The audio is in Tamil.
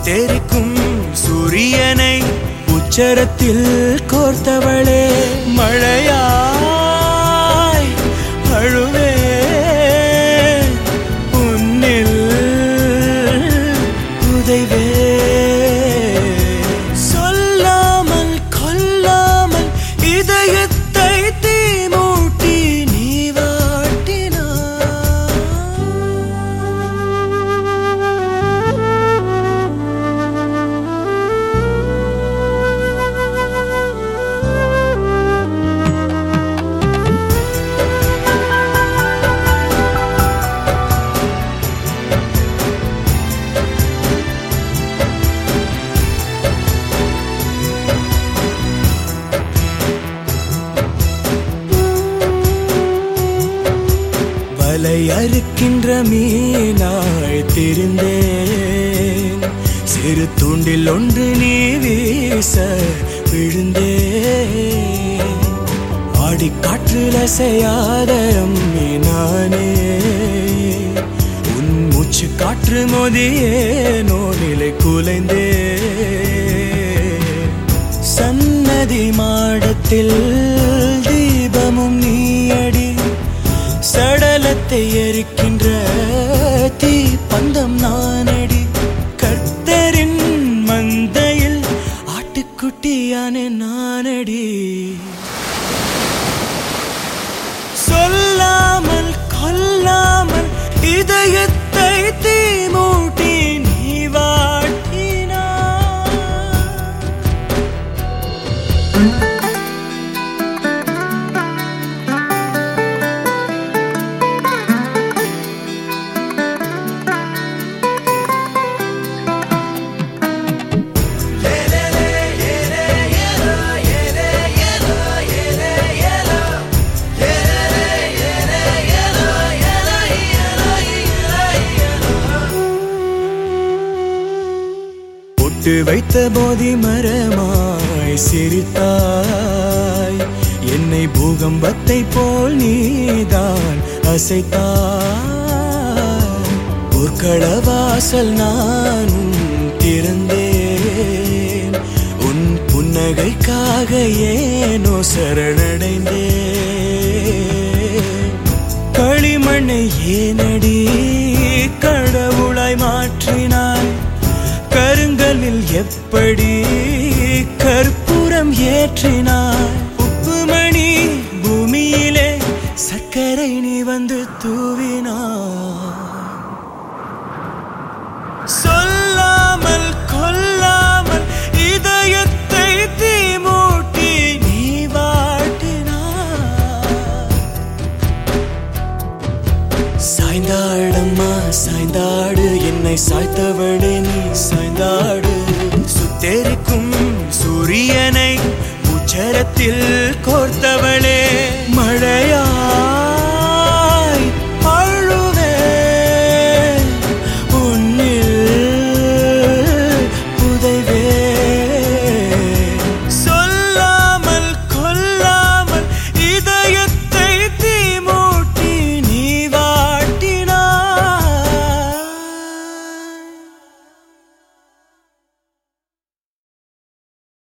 சுத்தெரிக்கும் சூரியனை உச்சரத்தில் கோர்த்தவளே மழையாய் அழுவே உன்னில் உதைவே சொல்லாமல் கொல்லாமல் இதயத்தை தீமூட்டி நீ வலை அறுக்கின்ற மீனாய் தெரிந்தேன் சிறு தூண்டில் ஒன்று நீ வீச விழுந்தேன் ஆடி காற்றில் அசையாத அம்மி நானே உன் மூச்சு காற்று மோதியே நோனிலை குலைந்தே சன்னதி மாடத்தில் தீபமும் நீயடி சடலத்தை எரிக்கின்ற தீ பந்தம் நானடி கர்த்தரின் மந்தையில் ஆட்டுக்குட்டியான நானடி சொல்லாமல் கொல்லாமல் இதயத்தை தீமூட்டி நீ வாட்டினாய் பொட்டு வைத்த போதி மரமாய் சிரித்தாய் என்னை பூகம்பத்தை போல் நீதான் அசைத்தாய் பொற்கள வாசல் நானும் திறந்தேன் உன் புன்னகைக்காக ஏனோ சரணடைந்தேன் களிமண்ணை ஏனடி கடவுளாய் மாற்றினாய் கருங்கலில் எப்படி கற்பூரம் ஏற்றினாய் உப்புமணி பூமியிலே சர்க்கரை நீ வந்து தூவினாய் சொல்லாமல் கொல்லாமல் இதயத்தை தீமூட்டி நீ வாட்டினாய் சாய்ந்தாடம்மா சாய்ந்தாடு என்னை சாய்த்தவளே நீ சாய்ந்தாடு சுத்தெரிக்கும் சூரியனை உச்சரத்தில் கோர்த்தவளே